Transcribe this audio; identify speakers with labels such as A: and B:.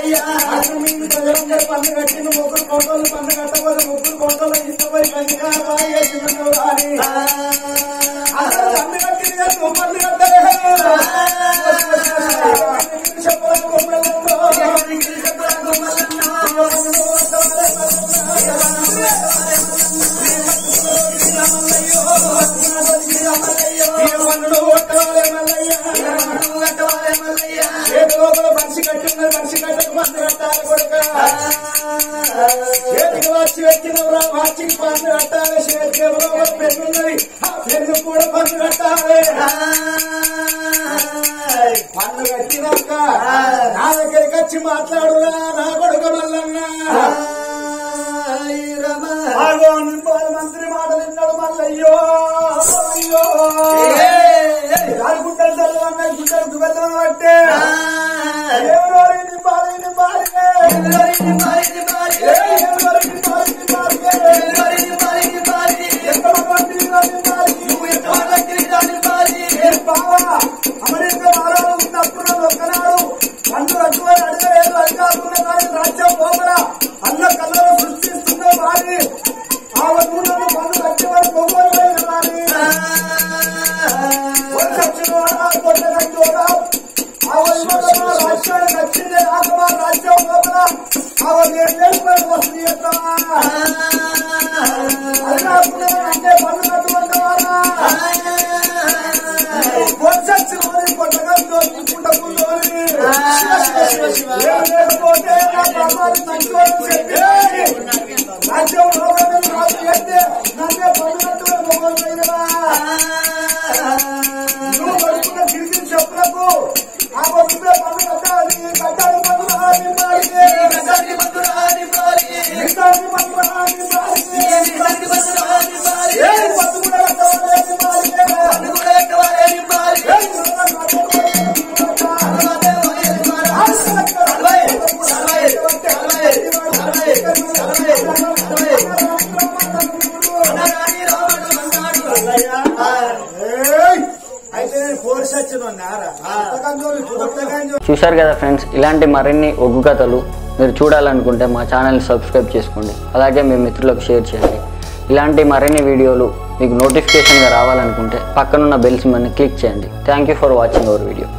A: అసలు మీకు ప్రజలందరూ పన్ను కట్టిన ముగ్గురు కోటలు పన్ను కట్టబోదు ముగ్గురు కోటలు ఇష్టపడి కంటిగా బాగా చిన్న రాని అసలు పన్ను కట్టింది కానీ నువ్వు పన్ను కట్టలేదు చెప్పలేదు లోపల మనిషి కట్టిన్నది మనిషి కట్టకు మందు కట్టాలి కొడుక చేతికి వచ్చి పెట్టినవరా వాచికి పండు కట్టాలి చేతికి లోపల పెన్నున్నది ఆ పెన్ను కూడా పండు కట్టాలి పండు కట్టినాక నా దగ్గరికి వచ్చి మాట్లాడురా నా కొడుక మల్లన్న ఆగో నింపాల మంత్రి మాటలు విన్నాడు మల్లయ్యో అయ్యో గుడ్డలు చల్లవన్నాయి గుడ్డలు దుబెత్తలు పట్టే ఎవరో నింపాలి నింపాలి ఎవరో నింపాలి నింపాలి ఎంతమంది నింపాలి బావా అమెరికా వారాలు ఉన్నప్పుడు ఒక్కనాడు అన్ను అడ్డువని అడగలేదు అధికారులు కానీ రాజ్యం లోపల అన్న కళ్ళలో సృష్టిస్తున్న వారి ఆ వస్తువులను పన్ను కట్టేవారు పొంగోలు వారి రాజ్యానికి వచ్చింది రాఘవ రాజ్యం లోపల ఆవిడ ఏడు వస్తుంది అంటే పన్ను కట్టుకుంటావారా వచ్చి మరి కొట్టగా కూటములోని లేకపోతే నా ప్రభావం మంచివాడు చెప్పి రాజ్యం లోపల రాజు అయితే నన్నే పన్ను కట్టుకుని మొగలు నువ్వు పడుకున్న గిరిగిరి చెప్పులకు ఆ వస్తువే పన్ను కట్టాలి కట్టాలి పన్ను రాని మారితే నిజానికి పన్ను రాని మారితే నిజానికి పన్ను రాని మారితే నిజానికి పన్ను రాని మారితే ఏ పన్ను కూడా కట్టాలి మారితే పన్ను కూడా కట్టాలి మారితే అయితే నేను ఫోర్స్ వచ్చిన నారా
B: చూశారు కదా ఫ్రెండ్స్ ఇలాంటి మరిన్ని ఒగ్గు కథలు మీరు చూడాలనుకుంటే మా ఛానల్ని సబ్స్క్రైబ్ చేసుకోండి అలాగే మీ మిత్రులకు షేర్ చేయండి ఇలాంటి మరిన్ని వీడియోలు మీకు నోటిఫికేషన్గా రావాలనుకుంటే పక్కనున్న బెల్స్ మని క్లిక్ చేయండి thank you for watching our video